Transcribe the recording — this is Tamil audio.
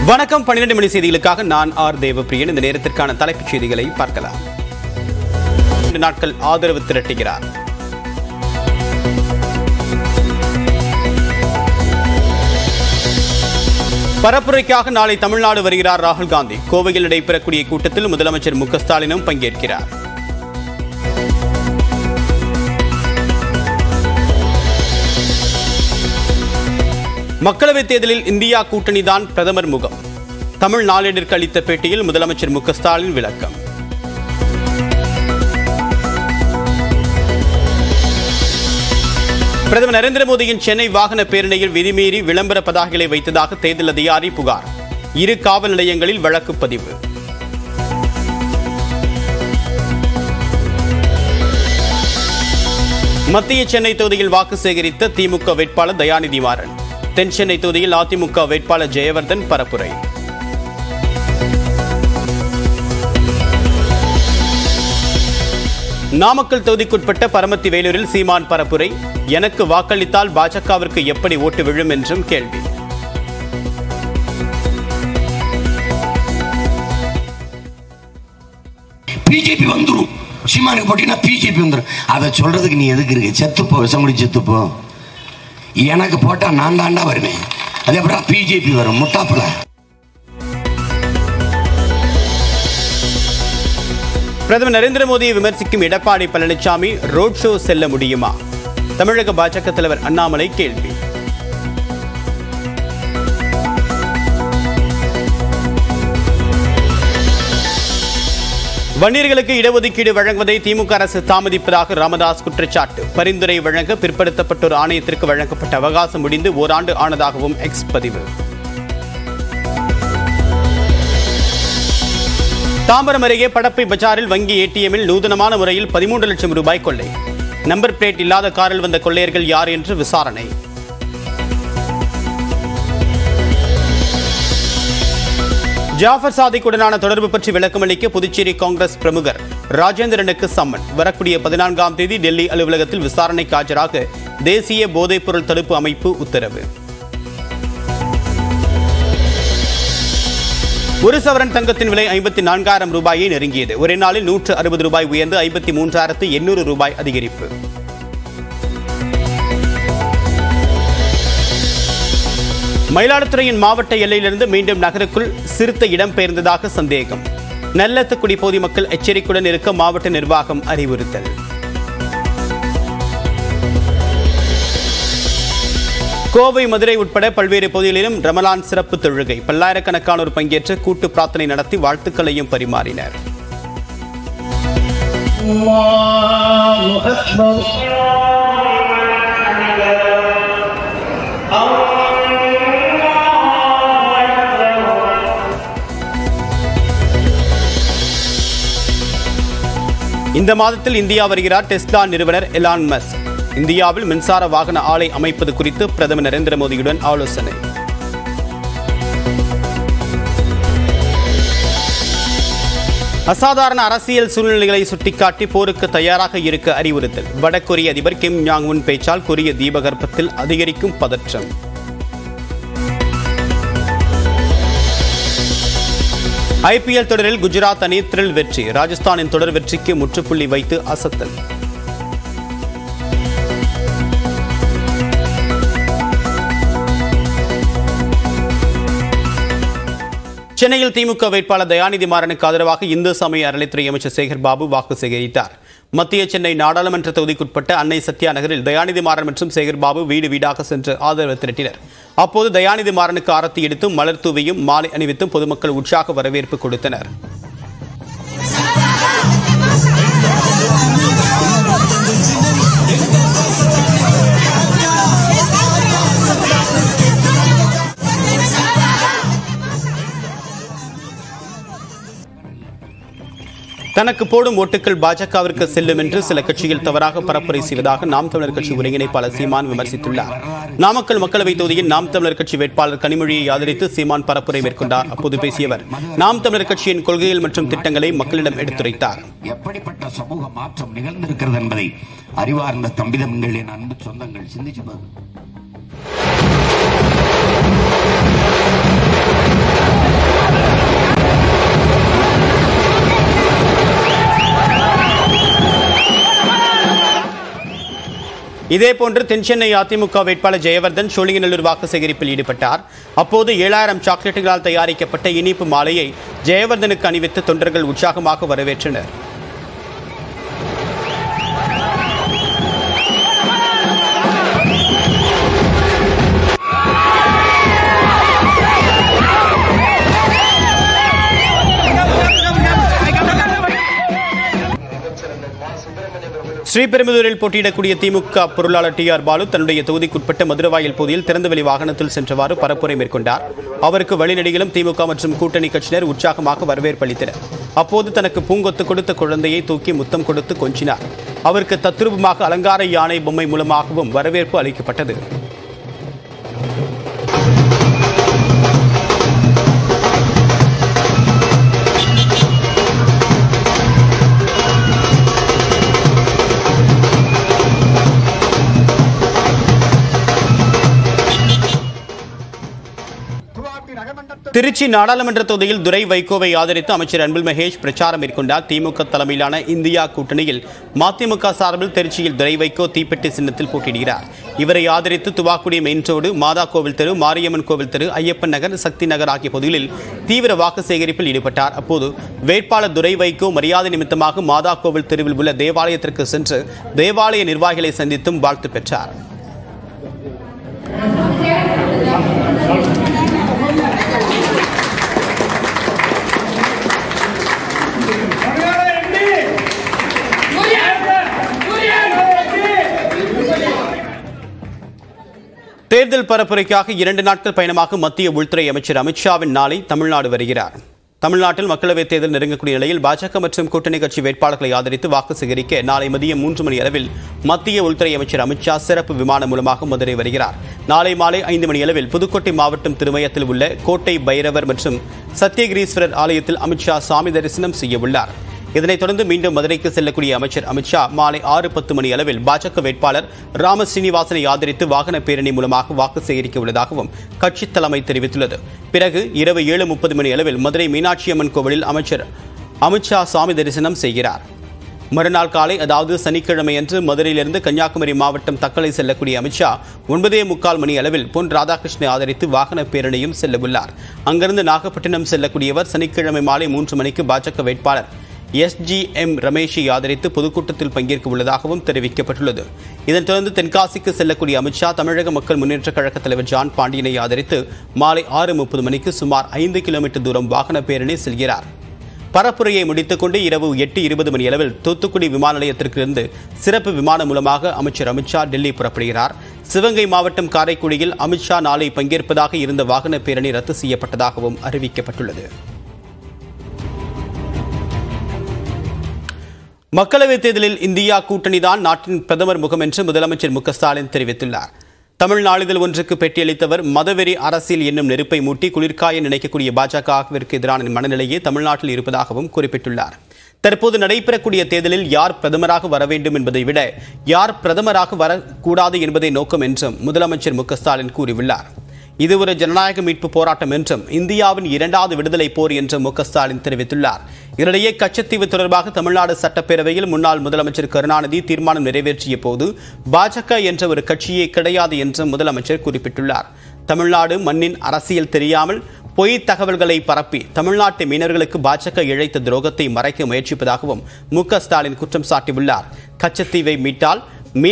வணக்கம் பன்னிரண்டு மணி செய்திகளுக்காக நான் ஆர் தேவப்பிரியன் இந்த நேரத்திற்கான தலைப்புச் செய்திகளை பார்க்கலாம் இரண்டு நாட்கள் ஆதரவு திரட்டுகிறார் பரப்புரைக்காக நாளை தமிழ்நாடு வருகிறார் ராகுல் காந்தி கோவையில் நடைபெறக்கூடிய கூட்டத்தில் முதலமைச்சர் மு க ஸ்டாலினும் பங்கேற்கிறார் மக்களவைத் தேர்தலில் இந்தியா கூட்டணிதான் பிரதமர் முகம் தமிழ் நாளேடிற்கு அளித்த பேட்டியில் முதலமைச்சர் மு க ஸ்டாலின் விளக்கம் பிரதமர் நரேந்திர மோடியின் சென்னை வாகன பேரணியில் விதிமீறி விளம்பர பதாகைகளை வைத்ததாக தேர்தல் அதிகாரி புகார் இரு காவல் நிலையங்களில் வழக்கு பதிவு மத்திய சென்னை தொகுதியில் வாக்கு சேகரித்த திமுக வேட்பாளர் தயாநிதி மாறன் தென் சென்னை தொகுதியில் அதிமுக வேட்பாளர் ஜெயவர்தன் பரப்புரை நாமக்கல் தொகுதிக்குட்பட்ட பரமத்தி வேலூரில் சீமான் பரப்புரை எனக்கு வாக்களித்தால் பாஜகவிற்கு எப்படி ஓட்டு விழும் என்றும் கேள்வி பிஜேபி வந்துரும் சீமானுக்கு போட்டீங்கன்னா பிஜேபி வந்துரும் அதை சொல்றதுக்கு நீ எதுக்கு இருக்கு செத்துப்போ விஷமுடி செத்துப்போ எனக்கு போட்டா நான் தாண்டா வருவேன் அதே அப்புறம் பிஜேபி வரும் முட்டாப்புல பிரதமர் நரேந்திர மோடியை விமர்சிக்கும் எடப்பாடி பழனிசாமி ரோட் ஷோ செல்ல முடியுமா தமிழக பாஜக தலைவர் அண்ணாமலை கேள்வி வன்னியர்களுக்கு இடஒதுக்கீடு வழங்குவதை திமுக அரசு தாமதிப்பதாக ராமதாஸ் குற்றச்சாட்டு பரிந்துரை வழங்க பிற்படுத்தப்பட்டோர் ஆணையத்திற்கு வழங்கப்பட்ட அவகாசம் முடிந்து ஓராண்டு ஆனதாகவும் எக்ஸ் பதிவு தாம்பரம் அருகே படப்பை பஜாரில் வங்கி ஏடிஎம்மில் நூதனமான முறையில் பதிமூன்று லட்சம் ரூபாய் கொள்ளை நம்பர் பிளேட் இல்லாத காரில் வந்த கொள்ளையர்கள் யார் என்று விசாரணை ஜாஃபர் சாதிக்குடனான தொடர்பு பற்றி விளக்கமளிக்க புதுச்சேரி காங்கிரஸ் பிரமுகர் ராஜேந்திரனுக்கு சம்மன் வரக்கூடிய பதினான்காம் தேதி டெல்லி அலுவலகத்தில் விசாரணைக்கு ஆஜராக தேசிய போதைப்பொருள் தடுப்பு அமைப்பு உத்தரவு ஒரு சவரன் தங்கத்தின் விலை ஐம்பத்தி நான்காயிரம் ரூபாயை நெருங்கியது ஒரே நாளில் நூற்று அறுபது ரூபாய் உயர்ந்து ஐம்பத்தி மூன்றாயிரத்து எண்ணூறு ரூபாய் அதிகரிப்பு மயிலாடுதுறையின் மாவட்ட எல்லையிலிருந்து மீண்டும் நகருக்குள் சிறுத்தை இடம்பெயர்ந்ததாக சந்தேகம் நல்லத்துக்குடி பகுதி மக்கள் எச்சரிக்கையுடன் இருக்க மாவட்ட நிர்வாகம் அறிவுறுத்தல் கோவை மதுரை உட்பட பல்வேறு பகுதிகளிலும் ரமலான் சிறப்பு தொழுகை பல்லாயிரக்கணக்கானோர் பங்கேற்று கூட்டு பிரார்த்தனை நடத்தி வாழ்த்துக்களையும் பரிமாறினர் الله أكبر இந்த மாதத்தில் இந்தியா வருகிறார் டெஸ்லா நிறுவனர் எலான் மஸ்க் இந்தியாவில் மின்சார வாகன ஆலை அமைப்பது குறித்து பிரதமர் நரேந்திர மோடியுடன் ஆலோசனை அசாதாரண அரசியல் சூழ்நிலைகளை சுட்டிக்காட்டி போருக்கு தயாராக இருக்க அறிவுறுத்தல் வடகொரிய அதிபர் கிம் யாங் உன் பேச்சால் கொரிய தீபகற்பத்தில் அதிகரிக்கும் பதற்றம் ஐபிஎல் தொடரில் குஜராத் அணி த்ரில் வெற்றி ராஜஸ்தானின் தொடர் வெற்றிக்கு முற்றுப்புள்ளி வைத்து அசத்தல் சென்னையில் திமுக வேட்பாளர் தயாநிதி மாறனுக்கு ஆதரவாக இந்து சமய அறநிலைத்துறை அமைச்சர் சேகர் பாபு வாக்கு சேகரித்தார் மத்திய சென்னை நாடாளுமன்ற தொகுதிக்குட்பட்ட அன்னை சத்யா நகரில் தயாநிதி மாறன் மற்றும் சேகர் பாபு வீடு வீடாக சென்று ஆதரவு திரட்டினர் அப்போது தயாநிதி மாறனுக்கு ஆரத்தி எடுத்தும் மலர் தூவியும் மாலை அணிவித்தும் பொதுமக்கள் உற்சாக வரவேற்பு கொடுத்தனர் தனக்கு போடும் ஓட்டுகள் பாஜகவிற்கு செல்லும் என்று சில கட்சிகள் தவறாக பரப்புரை செய்வதாக நாம் தமிழர் கட்சி ஒருங்கிணைப்பாளர் சீமான் விமர்சித்துள்ளார் நாமக்கல் மக்களவைத் தொகுதியில் நாம் தமிழர் கட்சி வேட்பாளர் கனிமொழியை ஆதரித்து சீமான் பரப்புரை மேற்கொண்டார் அப்போது பேசிய அவர் நாம் தமிழர் கட்சியின் கொள்கைகள் மற்றும் திட்டங்களை மக்களிடம் எடுத்துரைத்தார் எப்படிப்பட்ட சமூக மாற்றம் நிகழ்ந்திருக்கிறது என்பதை அறிவார்ந்த தம்பிதங்கள் என் அன்பு சொந்தங்கள் சிந்திச்சு பாருங்க இதேபோன்று தென்சென்னை அதிமுக வேட்பாளர் ஜெயவர்தன் சோழிங்கநல்லூர் வாக்கு சேகரிப்பில் ஈடுபட்டார் அப்போது ஏழாயிரம் சாக்லேட்டுகளால் தயாரிக்கப்பட்ட இனிப்பு மாலையை ஜெயவர்தனுக்கு அணிவித்து தொண்டர்கள் உற்சாகமாக வரவேற்றனர் ஸ்ரீபெரும்புதூரில் போட்டியிடக்கூடிய திமுக பொருளாளர் டி ஆர் பாலு தன்னுடைய தொகுதிக்குட்பட்ட மதுரவாயல் பகுதியில் திறந்தவெளி வாகனத்தில் சென்றவாறு பரப்புரை மேற்கொண்டார் அவருக்கு வழிநெடுகிலும் திமுக மற்றும் கூட்டணி கட்சியினர் உற்சாகமாக வரவேற்பு அளித்தனர் அப்போது தனக்கு பூங்கொத்து கொடுத்த குழந்தையை தூக்கி முத்தம் கொடுத்து கொஞ்சினார் அவருக்கு தத்ரூபமாக அலங்கார யானை பொம்மை மூலமாகவும் வரவேற்பு அளிக்கப்பட்டது திருச்சி நாடாளுமன்ற தொகுதியில் துரை வைகோவை ஆதரித்து அமைச்சர் அன்பில் மகேஷ் பிரச்சாரம் மேற்கொண்டார் திமுக தலைமையிலான இந்தியா கூட்டணியில் மதிமுக சார்பில் திருச்சியில் துரை வைகோ தீப்பெட்டி சின்னத்தில் போட்டியிடுகிறார் இவரை ஆதரித்து துவாக்குடி மெயின் ரோடு மாதா கோவில் தெரு மாரியம்மன் கோவில் தெரு ஐயப்பன் நகர் சக்தி நகர் ஆகிய பகுதிகளில் தீவிர வாக்கு சேகரிப்பில் ஈடுபட்டார் அப்போது வேட்பாளர் துரை வைகோ மரியாதை நிமித்தமாக மாதா கோவில் தெருவில் உள்ள தேவாலயத்திற்கு சென்று தேவாலய நிர்வாகிகளை சந்தித்தும் வாழ்த்து பெற்றார் தேர்தல் பரப்புரைக்காக இரண்டு நாட்கள் பயணமாக மத்திய உள்துறை அமைச்சர் அமித்ஷாவின் நாளை தமிழ்நாடு வருகிறார் தமிழ்நாட்டில் மக்களவைத் தேர்தல் நெருங்கக்கூடிய நிலையில் பாஜக மற்றும் கூட்டணி கட்சி வேட்பாளர்களை ஆதரித்து வாக்கு சேகரிக்க நாளை மதியம் மூன்று மணி அளவில் மத்திய உள்துறை அமைச்சர் அமித்ஷா சிறப்பு விமானம் மூலமாக மதுரை வருகிறார் நாளை மாலை ஐந்து மணி அளவில் புதுக்கோட்டை மாவட்டம் திருமயத்தில் உள்ள கோட்டை பைரவர் மற்றும் சத்தியகிரீஸ்வரர் ஆலயத்தில் அமித்ஷா சாமி தரிசனம் செய்ய உள்ளார் இதனைத் தொடர்ந்து மீண்டும் மதுரைக்கு செல்லக்கூடிய அமைச்சர் அமித்ஷா மாலை ஆறு பத்து மணி அளவில் பாஜக வேட்பாளர் ராம ஸ்ரீனிவாசனை ஆதரித்து வாகன பேரணி மூலமாக வாக்கு சேகரிக்க உள்ளதாகவும் கட்சித் தலைமை தெரிவித்துள்ளது பிறகு இரவு ஏழு முப்பது மணி அளவில் மதுரை மீனாட்சி அம்மன் கோவிலில் அமைச்சர் அமித்ஷா சாமி தரிசனம் செய்கிறார் மறுநாள் காலை அதாவது சனிக்கிழமையன்று மதுரையிலிருந்து கன்னியாகுமரி மாவட்டம் தக்கலை செல்லக்கூடிய அமித்ஷா ஒன்பதே முக்கால் மணி அளவில் பொன் ராதாகிருஷ்ணனை ஆதரித்து வாகன பேரணியும் செல்ல உள்ளார் அங்கிருந்து நாகப்பட்டினம் செல்லக்கூடியவர் சனிக்கிழமை மாலை மூன்று மணிக்கு பாஜக வேட்பாளர் எஸ்ஜிஎம் ரமேஷை ஆதரித்து பொதுக்கூட்டத்தில் பங்கேற்க உள்ளதாகவும் தெரிவிக்கப்பட்டுள்ளது இதனைத் தொடர்ந்து தென்காசிக்கு செல்லக்கூடிய அமித்ஷா தமிழக மக்கள் முன்னேற்றக் கழக தலைவர் ஜான் பாண்டியனை ஆதரித்து மாலை ஆறு முப்பது மணிக்கு சுமார் ஐந்து கிலோமீட்டர் தூரம் வாகன பேரணி செல்கிறார் பரப்புரையை முடித்துக்கொண்டு இரவு எட்டு இருபது மணி அளவில் தூத்துக்குடி விமான நிலையத்திலிருந்து சிறப்பு விமானம் மூலமாக அமைச்சர் அமித்ஷா டெல்லி புறப்படுகிறார் சிவகங்கை மாவட்டம் காரைக்குடியில் அமித்ஷா நாளை பங்கேற்பதாக இருந்த வாகன பேரணி ரத்து செய்யப்பட்டதாகவும் அறிவிக்கப்பட்டுள்ளது மக்களவைத் தேர்தலில் இந்தியா கூட்டணிதான் நாட்டின் பிரதமர் முகம் என்று முதலமைச்சர் மு க ஸ்டாலின் தெரிவித்துள்ளார் தமிழ் நாளிதழ் ஒன்றுக்கு பேட்டியளித்தவர் மதவெறி அரசியல் என்னும் நெருப்பை மூட்டி குளிர்காய நினைக்கக்கூடிய பாஜகவிற்கு எதிரான மனநிலையே தமிழ்நாட்டில் இருப்பதாகவும் குறிப்பிட்டுள்ளார் தற்போது நடைபெறக்கூடிய தேர்தலில் யார் பிரதமராக வர வேண்டும் என்பதை விட யார் பிரதமராக வரக்கூடாது என்பதை நோக்கம் என்றும் முதலமைச்சர் மு க ஸ்டாலின் கூறியுள்ளார் இது ஒரு ஜனநாயக மீட்பு போராட்டம் என்றும் இந்தியாவின் இரண்டாவது விடுதலை போர் என்றும் மு க ஸ்டாலின் தெரிவித்துள்ளார் இதனிடையே கச்சத்தீவு தொடர்பாக தமிழ்நாடு சட்டப்பேரவையில் முன்னாள் முதலமைச்சர் கருணாநிதி தீர்மானம் நிறைவேற்றிய போது பாஜக என்ற ஒரு கட்சியே கிடையாது என்றும் முதலமைச்சர் குறிப்பிட்டுள்ளார் தமிழ்நாடு மண்ணின் அரசியல் தெரியாமல் பொய் தகவல்களை பரப்பி தமிழ்நாட்டு மீனவர்களுக்கு பாஜக இழைத்த துரோகத்தை மறைக்க முயற்சிப்பதாகவும் மு க ஸ்டாலின் குற்றம் சாட்டியுள்ளார் கச்சத்தீவை மீட்டால்